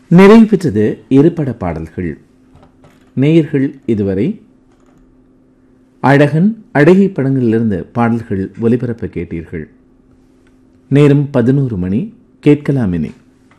நிறைவு பெற்றது இருபட பாடல்கள் நேயர்கள் இதுவரை அழகன் அழகி படங்களிலிருந்து பாடல்கள் ஒலிபரப்ப கேட்டீர்கள் நேரம் பதினோரு மணி கேட்கலாம் இனி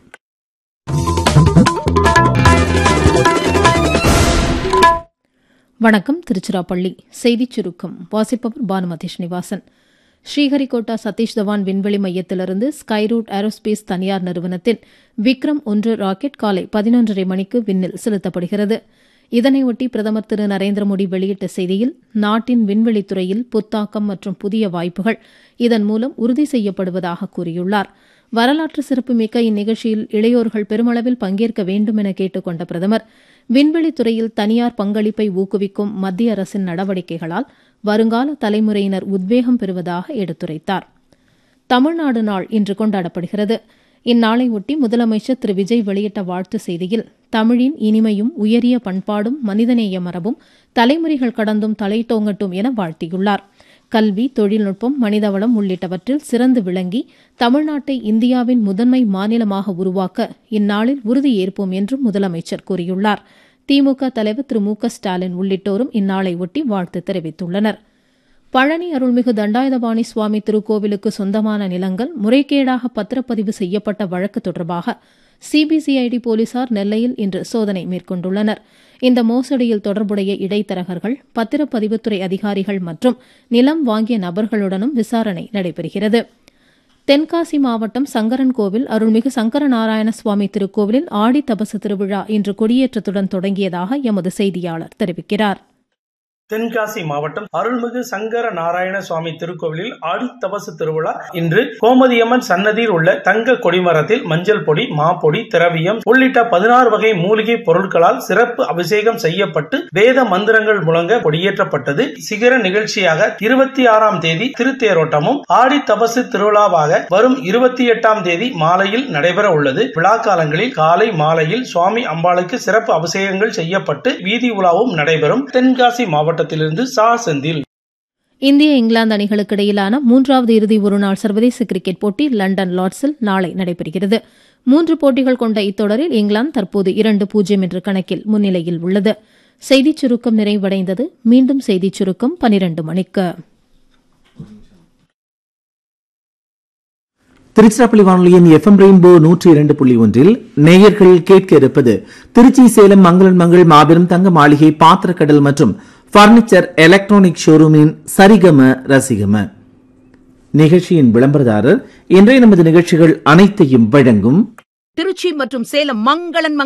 வணக்கம் திருச்சிராப்பள்ளி செய்திச் சுருக்கம் வாசிப்பவர் பானுமதி ஸ்ரீனிவாசன் ஸ்ரீஹரிகோட்டா சதீஷ் தவான் விண்வெளி மையத்திலிருந்து ஸ்கைரூட் ஏரோஸ்பேஸ் தனியார் நிறுவனத்தின் விக்ரம் ஒன்று ராக்கெட் காலை பதினொன்றரை மணிக்கு விண்ணில் செலுத்தப்படுகிறது இதனையொட்டி பிரதமர் திரு நரேந்திர மோடி வெளியிட்ட செய்தியில் நாட்டின் விண்வெளித்துறையில் புத்தாக்கம் மற்றும் புதிய வாய்ப்புகள் இதன் மூலம் உறுதி செய்யப்படுவதாக கூறியுள்ளார் வரலாற்று சிறப்புமிக்க இந்நிகழ்ச்சியில் இளையோர்கள் பெருமளவில் பங்கேற்க வேண்டும் என கேட்டுக் கொண்ட பிரதமர் விண்வெளித்துறையில் தனியார் பங்களிப்பை ஊக்குவிக்கும் மத்திய அரசின் நடவடிக்கைகளால் வருங்கால தலைமுறையினர் உத்வேகம் பெறுவதாக எடுத்துரைத்தார் தமிழ்நாடு நாள் இன்று கொண்டாடப்படுகிறது இந்நாளையொட்டி முதலமைச்சர் திரு விஜய் வெளியிட்ட வாழ்த்து செய்தியில் தமிழின் இனிமையும் உயரிய பண்பாடும் மனிதநேய மரபும் தலைமுறைகள் கடந்தும் தலைத்தோங்கட்டும் என வாழ்த்தியுள்ளார் கல்வி தொழில்நுட்பம் மனிதவளம் உள்ளிட்டவற்றில் சிறந்து விளங்கி தமிழ்நாட்டை இந்தியாவின் முதன்மை மாநிலமாக உருவாக்க இந்நாளில் உறுதியேற்போம் என்றும் முதலமைச்சர் கூறியுள்ளார் திமுக தலைவர் திரு மு க ஸ்டாலின் உள்ளிட்டோரும் இந்நாளை ஒட்டி வாழ்த்து தெரிவித்துள்ளனர் பழனி அருள்மிகு தண்டாயுதபாணி சுவாமி திருக்கோவிலுக்கு சொந்தமான நிலங்கள் முறைகேடாக பத்திரப்பதிவு செய்யப்பட்ட வழக்கு தொடர்பாக சிபிசிஐடி போலீசார் நெல்லையில் இன்று சோதனை மேற்கொண்டுள்ளனர் இந்த மோசடியில் தொடர்புடைய இடைத்தரகர்கள் பத்திரப்பதிவுத்துறை அதிகாரிகள் மற்றும் நிலம் வாங்கிய நபர்களுடனும் விசாரணை நடைபெறுகிறது தென்காசி மாவட்டம் சங்கரன் கோவில் அருள்மிகு சங்கரநாராயண சுவாமி திருக்கோவிலில் ஆடி தபசு திருவிழா இன்று கொடியேற்றத்துடன் தொடங்கியதாக எமது செய்தியாளர் தெரிவிக்கிறார் தென்காசி மாவட்டம் அருள்மிகு சங்கர நாராயண சுவாமி திருக்கோவிலில் ஆடி தபசு திருவிழா இன்று கோமதியம்மன் சன்னதியில் உள்ள தங்க கொடிமரத்தில் மஞ்சள் பொடி மாப்பொடி திரவியம் உள்ளிட்ட பதினாறு வகை மூலிகை பொருட்களால் சிறப்பு அபிஷேகம் செய்யப்பட்டு வேத மந்திரங்கள் முழங்க கொடியேற்றப்பட்டது சிகர நிகழ்ச்சியாக இருபத்தி ஆறாம் தேதி திருத்தேரோட்டமும் ஆடி தபசு திருவிழாவாக வரும் இருபத்தி எட்டாம் தேதி மாலையில் நடைபெற உள்ளது விழா காலங்களில் காலை மாலையில் சுவாமி அம்பாளுக்கு சிறப்பு அபிஷேகங்கள் செய்யப்பட்டு வீதி உலாவும் நடைபெறும் தென்காசி மாவட்டம் மாவட்டத்திலிருந்து சா செந்தில் இந்திய இங்கிலாந்து அணிகளுக்கு இடையிலான மூன்றாவது இறுதி ஒருநாள் சர்வதேச கிரிக்கெட் போட்டி லண்டன் லார்ட்ஸில் நாளை நடைபெறுகிறது மூன்று போட்டிகள் கொண்ட இத்தொடரில் இங்கிலாந்து தற்போது இரண்டு பூஜ்ஜியம் என்ற கணக்கில் முன்னிலையில் உள்ளது செய்திச் சுருக்கம் நிறைவடைந்தது மீண்டும் செய்திச் சுருக்கம் பனிரண்டு மணிக்கு திருச்சிராப்பள்ளி வானொலியின் எஃப்எம் ரெயின்போ நூற்றி இரண்டு புள்ளி ஒன்றில் நேயர்கள் கேட்க இருப்பது திருச்சி சேலம் மங்களன் மங்கள் மாபெரும் தங்க மாளிகை பாத்திரக்கடல் மற்றும் பர்னிச்சர் எலக்ட்ரானிக் ஷோரூமின் சரிகம ரசிகம நிகழ்ச்சியின் விளம்பரதாரர் இன்றைய நமது நிகழ்ச்சிகள் அனைத்தையும் வழங்கும் திருச்சி மற்றும் சேலம் மங்களன்